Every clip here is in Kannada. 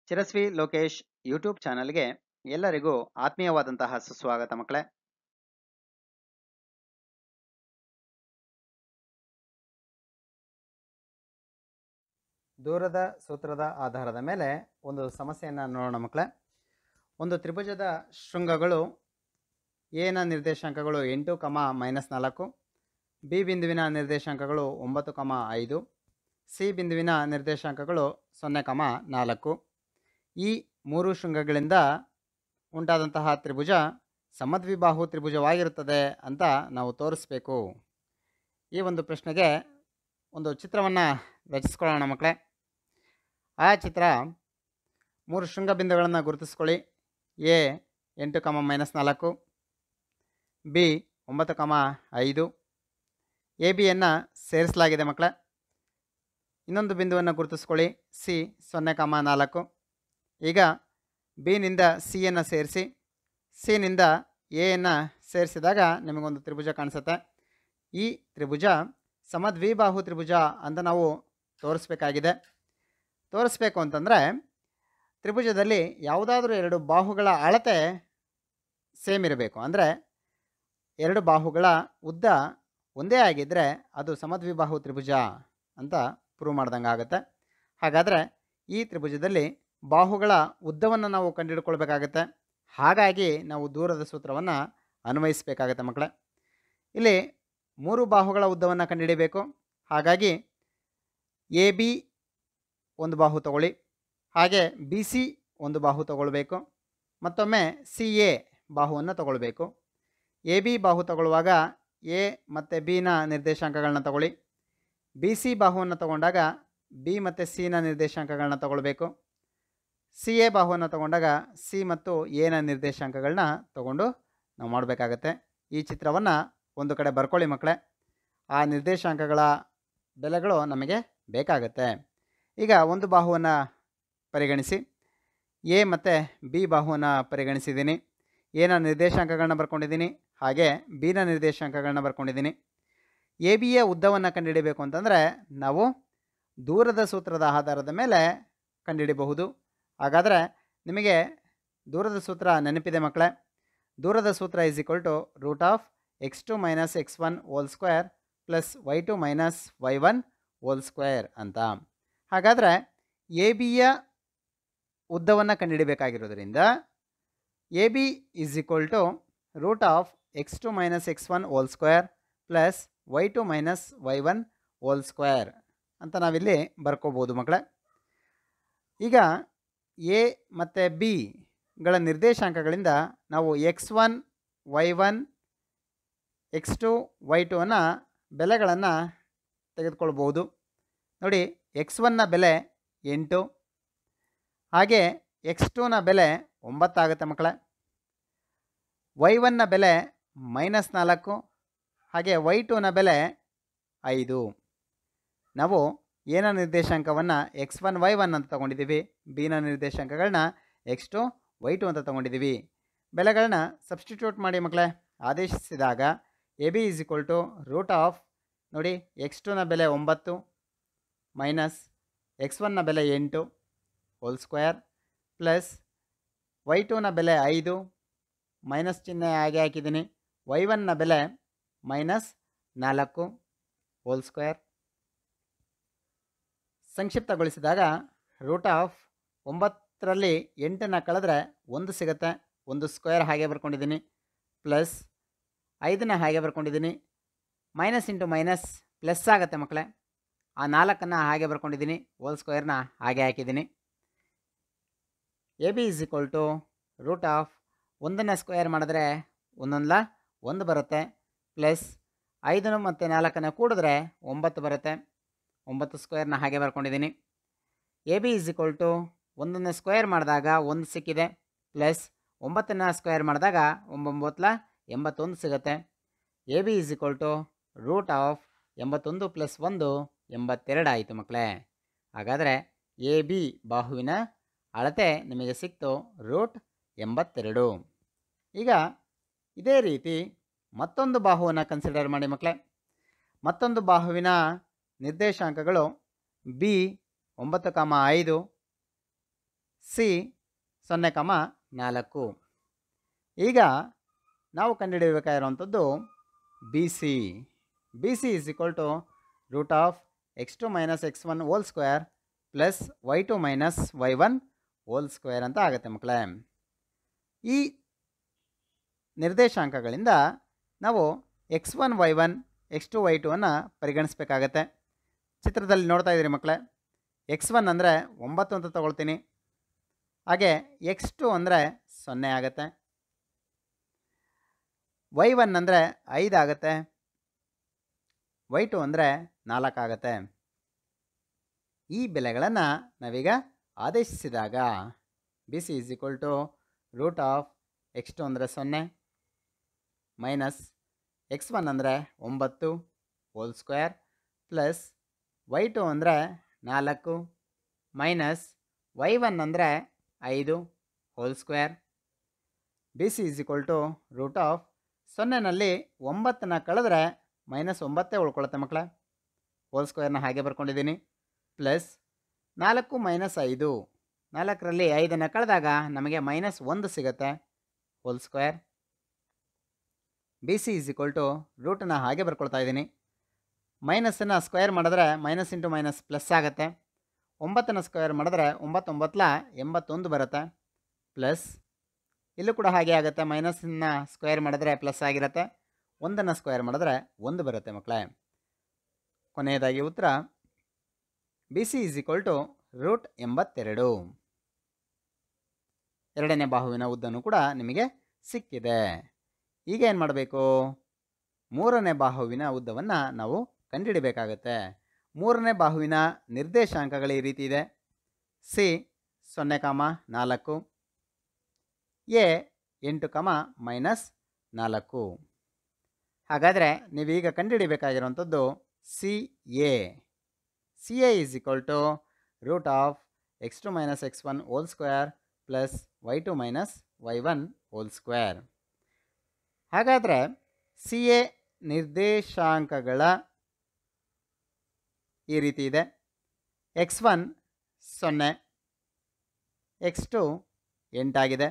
ಚಿರಸ್ವಿ ಲೋಕೇಶ್ ಯೂಟ್ಯೂಬ್ ಚಾನಲ್ಗೆ ಎಲ್ಲರಿಗೂ ಆತ್ಮೀಯವಾದಂತಹ ಸುಸ್ವಾಗತ ಮಕ್ಕಳೇ ದೂರದ ಸೂತ್ರದ ಆಧಾರದ ಮೇಲೆ ಒಂದು ಸಮಸ್ಯೆಯನ್ನು ನೋಡೋಣ ಮಕ್ಕಳೇ ಒಂದು ತ್ರಿಭುಜದ ಶೃಂಗಗಳು ಎನ ನಿರ್ದೇಶಾಂಕಗಳು ಎಂಟು ಕಮ ಮೈನಸ್ ನಾಲ್ಕು ಬಿ ಬಿಂದುವಿನ ನಿರ್ದೇಶಾಂಕಗಳು ಒಂಬತ್ತು ಕಮ ಐದು ಸಿ ಬಿಂದುವಿನ ನಿರ್ದೇಶಾಂಕಗಳು ಸೊನ್ನೆ ಕಮ ನಾಲ್ಕು ಈ ಮೂರು ಶೃಂಗಗಳಿಂದ ಉಂಟಾದಂತಹ ತ್ರಿಭುಜ ಸಮದ್ವಿಬಾಹು ತ್ರಿಭುಜವಾಗಿರುತ್ತದೆ ಅಂತ ನಾವು ತೋರಿಸ್ಬೇಕು ಈ ಒಂದು ಪ್ರಶ್ನೆಗೆ ಒಂದು ಚಿತ್ರವನ್ನು ರಚಿಸ್ಕೊಳ್ಳೋಣ ಮಕ್ಕಳೇ ಆ ಚಿತ್ರ ಮೂರು ಶೃಂಗ ಬಿಂದುಗಳನ್ನು ಗುರುತಿಸ್ಕೊಳ್ಳಿ ಎ ಎಂಟು ಕಮ ಮೈನಸ್ ನಾಲ್ಕು ಬಿ ಒಂಬತ್ತು ಕಮ ಐದು ಎ ಬಿಯನ್ನು ಸೇರಿಸಲಾಗಿದೆ ಮಕ್ಕಳೇ ಇನ್ನೊಂದು ಬಿಂದುವನ್ನು ಗುರುತಿಸ್ಕೊಳ್ಳಿ ಸಿ ಸೊನ್ನೆ ಕಮ ನಾಲ್ಕು ಈಗ ಬಿನಿಂದ ಸಿಯನ್ನು ಸೇರಿಸಿ ಸಿನಿಂದ ಎಯನ್ನು ಸೇರಿಸಿದಾಗ ನಿಮಗೊಂದು ತ್ರಿಭುಜ ಕಾಣಿಸುತ್ತೆ ಈ ತ್ರಿಭುಜ ಸಮದ್ವಿಬಾಹು ತ್ರಿಭುಜ ಅಂತ ನಾವು ತೋರಿಸ್ಬೇಕಾಗಿದೆ ತೋರಿಸ್ಬೇಕು ಅಂತಂದರೆ ತ್ರಿಭುಜದಲ್ಲಿ ಯಾವುದಾದ್ರೂ ಎರಡು ಬಾಹುಗಳ ಅಳತೆ ಸೇಮ್ ಇರಬೇಕು ಅಂದರೆ ಎರಡು ಬಾಹುಗಳ ಉದ್ದ ಒಂದೇ ಆಗಿದ್ದರೆ ಅದು ಸಮದ್ವಿಬಾಹು ತ್ರಿಭುಜ ಅಂತ ಪ್ರೂವ್ ಮಾಡ್ದಂಗೆ ಆಗುತ್ತೆ ಹಾಗಾದರೆ ಈ ತ್ರಿಭುಜದಲ್ಲಿ ಬಾಹುಗಳ ಉದ್ದವನ್ನು ನಾವು ಕಂಡುಹಿಡ್ಕೊಳ್ಬೇಕಾಗತ್ತೆ ಹಾಗಾಗಿ ನಾವು ದೂರದ ಸೂತ್ರವನ್ನು ಅನ್ವಯಿಸಬೇಕಾಗತ್ತೆ ಮಕ್ಕಳೇ ಇಲ್ಲಿ ಮೂರು ಬಾಹುಗಳ ಉದ್ದವನ್ನು ಕಂಡುಹಿಡಿಬೇಕು ಹಾಗಾಗಿ ಎ ಬಿ ಒಂದು ಬಾಹು ತಗೊಳ್ಳಿ ಹಾಗೆ ಬಿ ಸಿ ಒಂದು ಬಾಹು ತಗೊಳ್ಬೇಕು ಮತ್ತೊಮ್ಮೆ ಸಿ ಎ ಬಾಹುವನ್ನು ತಗೊಳ್ಬೇಕು ಎ ಬಿ ಬಾಹು ತಗೊಳ್ಳುವಾಗ ಎ ಮತ್ತು ಬಿನ ನಿರ್ದೇಶಾಂಕಗಳನ್ನ ತಗೊಳ್ಳಿ ಬಿ ಸಿ ಬಾಹುವನ್ನು ತಗೊಂಡಾಗ ಬಿ ಮತ್ತು ಸಿನ ನಿರ್ದೇಶಾಂಕಗಳನ್ನ ತಗೊಳ್ಬೇಕು ಸಿ ಎ ಬಾಹುವನ್ನು ತಗೊಂಡಾಗ ಸಿ ಮತ್ತು ಎನ ನಿರ್ದೇಶಾಂಕಗಳನ್ನ ತಗೊಂಡು ನಾವು ಮಾಡಬೇಕಾಗತ್ತೆ ಈ ಚಿತ್ರವನ್ನು ಒಂದು ಕಡೆ ಬರ್ಕೊಳ್ಳಿ ಮಕ್ಕಳೇ ಆ ನಿರ್ದೇಶಾಂಕಗಳ ಬೆಲೆಗಳು ನಮಗೆ ಬೇಕಾಗತ್ತೆ ಈಗ ಒಂದು ಬಾಹುವನ್ನು ಪರಿಗಣಿಸಿ ಎ ಮತ್ತು ಬಿ ಬಾಹುವನ್ನು ಪರಿಗಣಿಸಿದ್ದೀನಿ ಎನ ನಿರ್ದೇಶಾಂಕಗಳನ್ನ ಬರ್ಕೊಂಡಿದ್ದೀನಿ ಹಾಗೆ ಬಿನ ನಿರ್ದೇಶಾಂಕಗಳನ್ನ ಬರ್ಕೊಂಡಿದ್ದೀನಿ ಎ ಬಿಯ ಉದ್ದವನ್ನು ಕಂಡುಹಿಡಿಬೇಕು ಅಂತಂದರೆ ನಾವು ದೂರದ ಸೂತ್ರದ ಆಧಾರದ ಮೇಲೆ ಕಂಡುಹಿಡಿಬಹುದು ಹಾಗಾದರೆ ನಿಮಗೆ ದೂರದ ಸೂತ್ರ ನೆನಪಿದೆ ಮಕ್ಕಳೇ ದೂರದ ಸೂತ್ರ is equal to root of x two minus x one whole square plus y two minus y one whole square ಅಂತ ಹಾಗಾದರೆ ಎ ಬಿಯ ಉದ್ದವನ್ನು ಕಂಡುಹಿಡಬೇಕಾಗಿರೋದ್ರಿಂದ A B is equal to root of x two minus x one whole square plus y two minus y one whole square ಅಂತ ನಾವಿಲ್ಲಿ ಬರ್ಕೋಬೋದು ಮಕ್ಕಳೇ ಈಗ ಎ ಮತ್ತು ಬಿಗಳ ನಿರ್ದೇಶಾಂಕಗಳಿಂದ ನಾವು x one y one x two y two ಅನ್ನು ಬೆಲೆಗಳನ್ನು ತೆಗೆದುಕೊಳ್ಬೋದು ನೋಡಿ ಎಕ್ಸ್ ಒನ್ನ ಬೆಲೆ ಎಂಟು ಹಾಗೆ ಎಕ್ಸ್ ಟೂನ ಬೆಲೆ ಒಂಬತ್ತಾಗುತ್ತೆ ಮಕ್ಕಳೇ ವೈ ಒನ್ನ ಬೆಲೆ ಮೈನಸ್ ನಾಲ್ಕು ಹಾಗೆ ವೈ ಟೂನ ಬೆಲೆ ಐದು ನಾವು ಏನ ನಿರ್ದೇಶಾಂಕವನ್ನು ಎಕ್ಸ್ ಒನ್ ವೈ ಒನ್ ಅಂತ ತೊಗೊಂಡಿದ್ದೀವಿ ಬಿನ ನಿರ್ದೇಶಾಂಕಗಳನ್ನ ಎಕ್ಸ್ ಟು ವೈ ಟು ಅಂತ ತೊಗೊಂಡಿದ್ದೀವಿ ಬೆಲೆಗಳನ್ನ ಸಬ್ಸ್ಟಿಟ್ಯೂಟ್ ಮಾಡಿ ಮಕ್ಕಳೇ ಆದೇಶಿಸಿದಾಗ A B is equal to root of ನೋಡಿ ಎಕ್ಸ್ ಟುನ ಬೆಲೆ ಒಂಬತ್ತು ಮೈನಸ್ ಎಕ್ಸ್ ಒನ್ನ ಬೆಲೆ ಎಂಟು ಹೋಲ್ ಸ್ಕ್ವೇರ್ ಪ್ಲಸ್ ವೈ ಟೂನ ಬೆಲೆ ಐದು ಮೈನಸ್ ಚಿಹ್ನೆ ಹಾಗೆ ಹಾಕಿದ್ದೀನಿ ವೈ ಒನ್ನ ಬೆಲೆ ಮೈನಸ್ ನಾಲ್ಕು ಹೋಲ್ ಸ್ಕ್ವೇರ್ ಸಂಕ್ಷಿಪ್ತಗೊಳಿಸಿದಾಗ ರೂಟ್ ಆಫ್ ಒಂಬತ್ತರಲ್ಲಿ ಎಂಟನ್ನು ಕಳೆದ್ರೆ ಒಂದು ಸಿಗುತ್ತೆ ಒಂದು ಸ್ಕ್ವೇರ್ ಹಾಗೆ ಬರ್ಕೊಂಡಿದ್ದೀನಿ ಪ್ಲಸ್ ಐದನ್ನ ಹಾಗೆ ಬರ್ಕೊಂಡಿದ್ದೀನಿ ಮೈನಸ್ ಇಂಟು ಮೈನಸ್ ಪ್ಲಸ್ ಆಗುತ್ತೆ ಮಕ್ಕಳೇ ಆ ನಾಲ್ಕನ್ನು ಹಾಗೆ ಬರ್ಕೊಂಡಿದ್ದೀನಿ ಹೋಲ್ ಸ್ಕ್ವೇರ್ನ ಹಾಗೆ ಹಾಕಿದ್ದೀನಿ A B is equal to root of ಒಂದನ್ನು ಸ್ಕ್ವೇರ್ ಮಾಡಿದ್ರೆ ಒಂದೊಂದಲ ಒಂದು ಬರುತ್ತೆ ಪ್ಲಸ್ ಐದನ್ನು ಮತ್ತು ನಾಲ್ಕನ್ನು ಕೂಡಿದ್ರೆ ಒಂಬತ್ತು ಬರುತ್ತೆ ಒಂಬತ್ತು ಸ್ಕ್ವೇರ್ನ ಹಾಗೆ ಬರ್ಕೊಂಡಿದ್ದೀನಿ A B is equal to ಒಂದನ್ನು ಸ್ಕ್ವೇರ್ ಮಾಡಿದಾಗ ಒಂದು ಸಿಕ್ಕಿದೆ ಪ್ಲಸ್ ಒಂಬತ್ತನ್ನು ಸ್ಕ್ವೇರ್ ಮಾಡಿದಾಗ ಒಂಬೊಂಬತ್ತಲ ಎಂಬತ್ತೊಂದು ಸಿಗುತ್ತೆ A B is equal to root of ಎಂಬತ್ತೊಂದು ಪ್ಲಸ್ ಒಂದು ಎಂಬತ್ತೆರಡು ಆಯಿತು ಮಕ್ಕಳೇ ಹಾಗಾದರೆ ಎ ಬಿ ಬಾಹುವಿನ ಅಳತೆ ನಿಮಗೆ ಸಿಕ್ತು ರೂಟ್ ಎಂಬತ್ತೆರಡು ಈಗ ಇದೇ ರೀತಿ ಮತ್ತೊಂದು ಬಾಹುವನ್ನು ಕನ್ಸಿಡರ್ ಮಾಡಿ ಮಕ್ಕಳೇ ಮತ್ತೊಂದು ಬಾಹುವಿನ ನಿರ್ದೇಶಾಂಕಗಳು ಬಿ ಒಂಬತ್ತು ಕಾಮ ಐದು ಸಿ ಸೊನ್ನೆ ಕಮ ನಾಲ್ಕು ಈಗ ನಾವು ಕಂಡುಹಿಡಿಯಬೇಕಾಗಿರುವಂಥದ್ದು B C B C is equal to root of x two minus x one whole square plus y two minus y one whole square ಅಂತ ಆಗುತ್ತೆ ಮಕ್ಕಳೇ ಈ ನಿರ್ದೇಶಾಂಕಗಳಿಂದ ನಾವು x one y one x two y two ಅನ್ನು ಪರಿಗಣಿಸಬೇಕಾಗತ್ತೆ ಚಿತ್ರದಲ್ಲಿ ನೋಡ್ತಾ ಇದ್ದೀರಿ ಮಕ್ಕಳೇ ಎಕ್ಸ್ ಒನ್ ಅಂದರೆ ಒಂಬತ್ತು ಅಂತ ತಗೊಳ್ತೀನಿ ಹಾಗೆ ಎಕ್ಸ್ ಟು ಅಂದರೆ ಸೊನ್ನೆ ಆಗುತ್ತೆ ವೈ ಒನ್ ಅಂದರೆ ಐದು ಆಗುತ್ತೆ ವೈ ಟು ಅಂದರೆ ನಾಲ್ಕು ಆಗುತ್ತೆ ಈ ಬೆಲೆಗಳನ್ನು ನಾವೀಗ ಆದೇಶಿಸಿದಾಗ B C is equal to root of x two ಅಂದರೆ ಸೊನ್ನೆ ಮೈನಸ್ ಎಕ್ಸ್ ಒನ್ ಅಂದರೆ ಒಂಬತ್ತು whole square plus y two ಅಂದರೆ ನಾಲ್ಕು ಮೈನಸ್ ವೈ ಒನ್ ಅಂದರೆ ಐದು whole square B C is equal to root of ಸೊನ್ನೆನಲ್ಲಿ ಒಂಬತ್ತನ್ನ ಕಳೆದ್ರೆ ಮೈನಸ್ ಒಂಬತ್ತೇ ಉಳ್ಕೊಳುತ್ತೆ ಮಕ್ಕಳೇ ಹೋಲ್ ಸ್ಕ್ವೇರ್ನ ಹಾಗೆ ಬರ್ಕೊಂಡಿದ್ದೀನಿ ಪ್ಲಸ್ ನಾಲ್ಕು ಮೈನಸ್ ಐದು ನಾಲ್ಕರಲ್ಲಿ ಐದನ್ನು ಕಳೆದಾಗ ನಮಗೆ ಮೈನಸ್ ಒಂದು ಸಿಗುತ್ತೆ whole square B C is equal to ರೂಟನ್ನು ಹಾಗೆ ಬರ್ಕೊಳ್ತಾ ಇದ್ದೀನಿ ಮೈನಸ್ಸನ್ನು ಸ್ಕ್ವೇರ್ ಮಾಡಿದ್ರೆ ಮೈನಸ್ ಇಂಟು ಮೈನಸ್ ಪ್ಲಸ್ ಆಗುತ್ತೆ ಒಂಬತ್ತನ್ನು ಸ್ಕ್ವೇರ್ ಮಾಡಿದ್ರೆ ಒಂಬತ್ತೊಂಬತ್ತಲ ಎಂಬತ್ತೊಂದು ಬರುತ್ತೆ ಪ್ಲಸ್ ಇಲ್ಲೂ ಕೂಡ ಹಾಗೆ ಆಗುತ್ತೆ ಮೈನಸ್ಸನ್ನು ಸ್ಕ್ವೇರ್ ಮಾಡಿದ್ರೆ ಪ್ಲಸ್ ಆಗಿರುತ್ತೆ ಒಂದನ್ನು ಸ್ಕ್ವೇರ್ ಮಾಡಿದ್ರೆ ಒಂದು ಬರುತ್ತೆ ಮಕ್ಕಳೇ ಕೊನೆಯದಾಗಿ ಉತ್ತರ B C is equal to root ಎಂಬತ್ತೆರಡು ಎರಡನೇ ಬಾಹುವಿನ ಉದ್ದನೂ ಕೂಡ ನಿಮಗೆ ಸಿಕ್ಕಿದೆ ಈಗ ಏನು ಮಾಡಬೇಕು ಮೂರನೇ ಬಾಹುವಿನ ಉದ್ದವನ್ನು ನಾವು ಕಂಡುಹಿಡಿಬೇಕಾಗತ್ತೆ ಮೂರನೇ ಬಾಹುವಿನ ನಿರ್ದೇಶಾಂಕಗಳು ಈ ರೀತಿ ಇದೆ ಸಿ ಸೊನ್ನೆ ಕಾಮ ನಾಲ್ಕು ಎ ಎಂಟು ಕಮ ಮೈನಸ್ ನಾಲ್ಕು ಹಾಗಾದರೆ ನೀವೀಗ ಕಂಡುಹಿಡಿಬೇಕಾಗಿರುವಂಥದ್ದು C A C A is equal to root of x two minus x one whole square plus y two minus y one whole square ಹಾಗಾದರೆ ಸಿ ಎ ನಿರ್ದೇಶಾಂಕಗಳ ಈ ರೀತಿ ಇದೆ ಎಕ್ಸ್ ಒನ್ ಸೊನ್ನೆ ಎಕ್ಸ್ ಟು ಎಂಟಾಗಿದೆ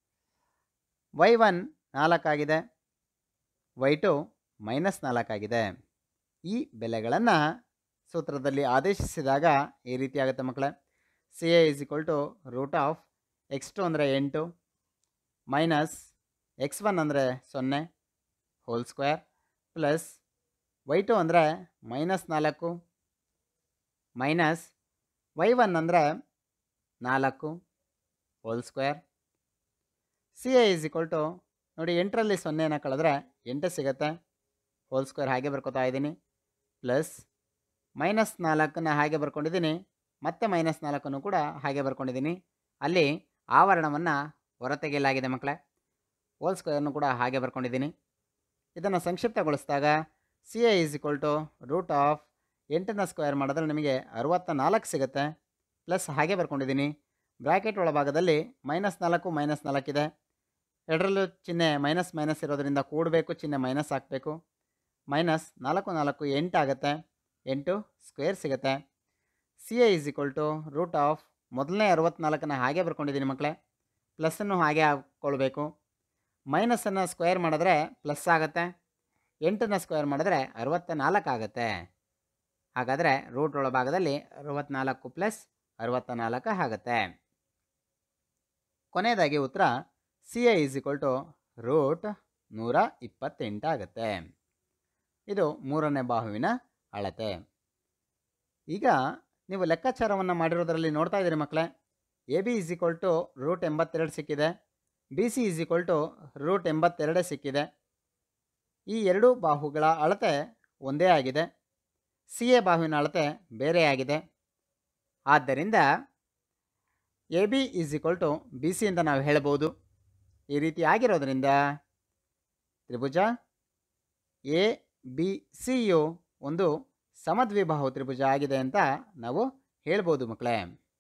ವೈ ಒನ್ ನಾಲ್ಕಾಗಿದೆ ವೈ ಟು ಮೈನಸ್ ನಾಲ್ಕಾಗಿದೆ ಈ ಬೆಲೆಗಳನ್ನು ಸೂತ್ರದಲ್ಲಿ ಆದೇಶಿಸಿದಾಗ ಈ ರೀತಿ ಆಗುತ್ತೆ ಮಕ್ಕಳೇ C A is equal to root of x two ಅಂದರೆ ಎಂಟು ಮೈನಸ್ ಎಕ್ಸ್ ಒನ್ ಅಂದರೆ ಸೊನ್ನೆ whole square plus y two ಅಂದರೆ ಮೈನಸ್ ನಾಲ್ಕು ಮೈನಸ್ ವೈ ಒನ್ ಅಂದರೆ ನಾಲ್ಕು whole square C A is equal to ನೋಡಿ ಎಂಟರಲ್ಲಿ ಸೊನ್ನೆನ ಕಳೆದ್ರೆ ಎಂಟು ಸಿಗುತ್ತೆ ಹೋಲ್ ಸ್ಕ್ವೇರ್ ಹಾಗೆ ಬರ್ಕೋತಾ ಇದ್ದೀನಿ ಪ್ಲಸ್ ಮೈನಸ್ ನಾಲ್ಕನ್ನ ಹಾಗೆ ಬರ್ಕೊಂಡಿದ್ದೀನಿ ಮತ್ತೆ ಮೈನಸ್ ನಾಲ್ಕನ್ನು ಕೂಡ ಹಾಗೆ ಬರ್ಕೊಂಡಿದ್ದೀನಿ ಅಲ್ಲಿ ಆವರಣವನ್ನು ಹೊರತೆಗೆಯಲಾಗಿದೆ ಮಕ್ಕಳೇ ಹೋಲ್ ಸ್ಕ್ವೇರ್ನು ಕೂಡ ಹಾಗೆ ಬರ್ಕೊಂಡಿದ್ದೀನಿ ಇದನ್ನು ಸಂಕ್ಷಿಪ್ತಗೊಳಿಸಿದಾಗ C A is equal to root of ಎಂಟನ್ನು ಸ್ಕ್ವೇರ್ ಮಾಡಿದ್ರೆ ನಿಮಗೆ ಅರುವತ್ತ ನಾಲ್ಕು ಸಿಗುತ್ತೆ ಪ್ಲಸ್ ಹಾಗೆ ಬರ್ಕೊಂಡಿದ್ದೀನಿ ಬ್ರ್ಯಾಕೆಟ್ ಒಳಭಾಗದಲ್ಲಿ ಮೈನಸ್ ನಾಲ್ಕು ಮೈನಸ್ ನಾಲ್ಕಿದೆ ಎರಡರಲ್ಲೂ ಚಿಹ್ನೆ ಮೈನಸ್ ಮೈನಸ್ ಇರೋದರಿಂದ ಕೂಡಬೇಕು ಚಿಹ್ನೆ ಮೈನಸ್ ಹಾಕಬೇಕು ಮೈನಸ್ ನಾಲ್ಕು ನಾಲ್ಕು ಎಂಟು ಆಗುತ್ತೆ ಎಂಟು ಸ್ಕ್ವೇರ್ ಸಿಗುತ್ತೆ C A is equal to root of ಮೊದಲನೇ ಅರವತ್ನಾಲ್ಕನ್ನು ಹಾಗೆ ಬರ್ಕೊಂಡಿದ್ದೀನಿ ಮಕ್ಕಳೇ ಪ್ಲಸ್ಸನ್ನು ಹಾಗೆ ಹಾಕ್ಕೊಳ್ಬೇಕು ಮೈನಸನ್ನು ಸ್ಕ್ವೇರ್ ಮಾಡಿದ್ರೆ ಪ್ಲಸ್ ಆಗುತ್ತೆ ಎಂಟನ್ನು ಸ್ಕ್ವೇರ್ ಮಾಡಿದ್ರೆ ಅರವತ್ತ ನಾಲ್ಕು ಆಗುತ್ತೆ ಹಾಗಾದರೆ ರೂಟ್ ಒಳಭಾಗದಲ್ಲಿ ಅರವತ್ನಾಲ್ಕು ಪ್ಲಸ್ ಅರವತ್ತ ನಾಲ್ಕು ಆಗುತ್ತೆ ಕೊನೆಯದಾಗಿ ಉತ್ತರ C A is equal to root ನೂರ ಇಪ್ಪತ್ತೆಂಟು ಆಗುತ್ತೆ ಇದು ಮೂರನೇ ಬಾಹುವಿನ ಅಳತೆ ಈಗ ನೀವು ಲೆಕ್ಕಾಚಾರವನ್ನು ಮಾಡಿರೋದರಲ್ಲಿ ನೋಡ್ತಾ ಇದ್ದೀರಿ ಮಕ್ಕಳೇ A B is equal to root ಎಂಬತ್ತೆರಡು ಸಿಕ್ಕಿದೆ B C is equal to root ಎಂಬತ್ತೆರಡೇ ಸಿಕ್ಕಿದೆ ಈ ಎರಡೂ ಬಾಹುಗಳ ಅಳತೆ ಒಂದೇ ಆಗಿದೆ ಸಿ ಎ ಬಾಹುವಿನ ಅಳತೆ ಬೇರೆಯಾಗಿದೆ ಆದ್ದರಿಂದ A B is equal to B C ಅಂತ ನಾವು ಹೇಳ್ಬೋದು ಈ ರೀತಿ ಆಗಿರೋದ್ರಿಂದ ತ್ರಿಭುಜ ಎ ಬಿ ಸಿಯು ಒಂದು ಸಮದ್ವಿಬಾಹು ತ್ರಿಭುಜ ಆಗಿದೆ ಅಂತ ನಾವು ಹೇಳ್ಬೋದು ಮಕ್ಕಳೇ